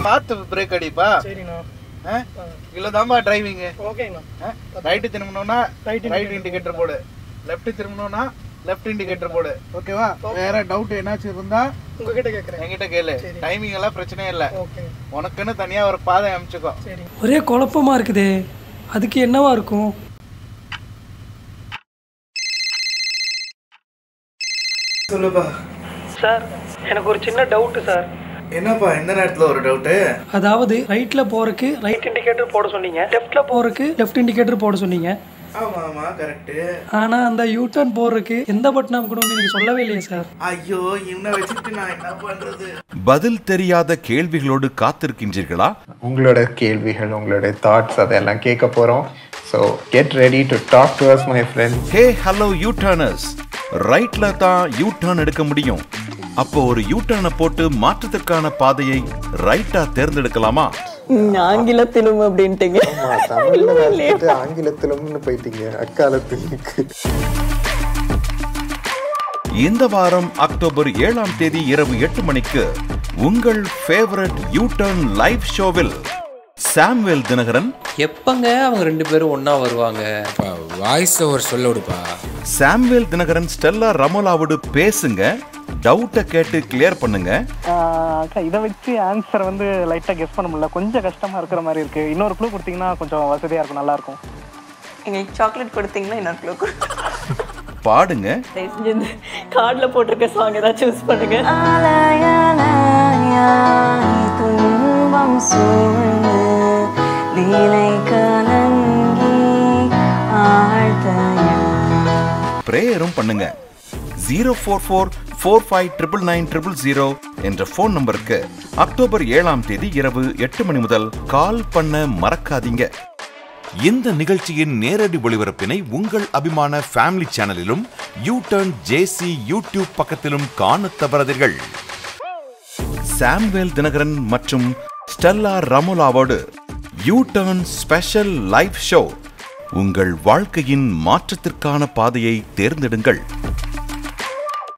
பார்த்து பிரேக் அடிப்பா சரிண்ணா இல்லதாம்பா டிரைவிங் ஓகேண்ணா ரைட்டு திரும்பணும்னா Right ரைட் இண்டிகேட்டர் போடு லெஃப்ட் திரும்பணும்னா லெஃப்ட் இண்டிகேட்டர் போடு ஓகேவா வேற டவுட் என்னாச்சும் இருந்தா உங்ககிட்ட கேட்குறேன் என்கிட்ட கேளு டைமிங் எல்லாம் பிரச்சனையே இல்ல ஓகே உனக்குன்னு தனியா ஒரு பாதை அமைச்சுக்கோ சரி ஒரே குழப்பமா இருக்குதே அதுக்கு என்னவா இருக்கும் சொல்லுப்பா சார் எனக்கு ஒரு சின்ன டவுட்டு சார் என்னப்பா இந்த நேரத்துல ஒரு டவுட்டு அதாவது ரைட்ல போறதுக்கு ரைட் இண்டிகேட்டர் போட சொன்னீங்க லெஃப்ட்ல போறதுக்கு லெஃப்ட் இண்டிகேட்டர் போட சொன்னீங்க ஆமா ஆமா கரெக்ட் ஆனா அந்த யூ டர்ன் போறதுக்கு எந்த பட்டன் அமுக்கணும்னு நீங்க சொல்லவே இல்லையே சார் ஐயோ இவனை வச்சுட்டு நான் என்ன பண்றது பதில் தெரியாத கேள்விகளோடு காத்திருக்கின்றீர்களா உங்களோட கேள்விகள் உங்களோட தாட்ஸ் அதெல்லாம் கேட்க போகிறோம் so get ready to talk to us my friend hey hello you turners ரைட்ல தான் யூ டர்ன் எடுக்க முடியும் அப்போ ஒரு யூ டர்னை போட்டு மாற்றத்திற்கான பாதையை ரைட்டா தேர்ந்தெடுக்கலாமா ஆங்கிலத்திலும் அப்படின்ட்டுங்க தமிழ்ல வந்துட்டு ஆங்கிலத்திலும்னு போயிட்டீங்க அக்காலத்துக்கு இந்த வாரம் அக்டோபர் ஏழாம் தேதி இரவு எட்டு மணிக்கு உங்கள் ஃபேவரட் யூ டர்ன் லைவ் ஷோவில் சாம்வேல் தினகரன் எப்பங்க அவங்க ரெண்டு பேரும் ஒண்ணா வருவாங்க வாய்ஸ் ஓவர் சொல்ல விடுப்பா சாம்வேல் தினகரன் ஸ்டெல்லா ரமோலாவோடு பேசுங்க டவுட்டை கேட்டு கிளியர் பண்ணுங்க அக்கா இதை வச்சு ஆன்சர் வந்து லைட்டாக கெஸ் பண்ண முடியல கொஞ்சம் கஷ்டமாக இருக்கிற மாதிரி இருக்குது இன்னொரு க்ளூ கொடுத்தீங்கன்னா கொஞ்சம் வசதியாக இருக்கும் நல்லாயிருக்கும் எங்களுக்கு சாக்லேட் கொடுத்தீங்கன்னா இன்னொரு கிலோ பாடுங்க கார்டில் போட்டிருக்க சாங் ஏதாவது சூஸ் பண்ணுங்க துன்பம் சூழ்ந்து லீலை கலங்கி ஆழ்த்தையா ப்ரேயரும் பண்ணுங்க zero four four four five triple nine triple zero என்ற ஃபோன் நம்பருக்கு அக்டோபர் ஏழாம் தேதி இரவு எட்டு மணி முதல் கால் பண்ண மறக்காதீங்க இந்த நிகழ்ச்சியின் நேரடி ஒளிபரப்பினை உங்கள் அபிமான ஃபேமிலி சேனலிலும் யூ டர்ன் ஜேசி யூடியூப் பக்கத்திலும் காணத் தவறாதீர்கள் சாம்வேல் தினகரன் மற்றும் ஸ்டெல்லா ரமோலாவோடு U turn special live show உங்கள் வாழ்க்கையின் மாற்றத்திற்கான பாதையை தேர்ந்தெடுங்கள்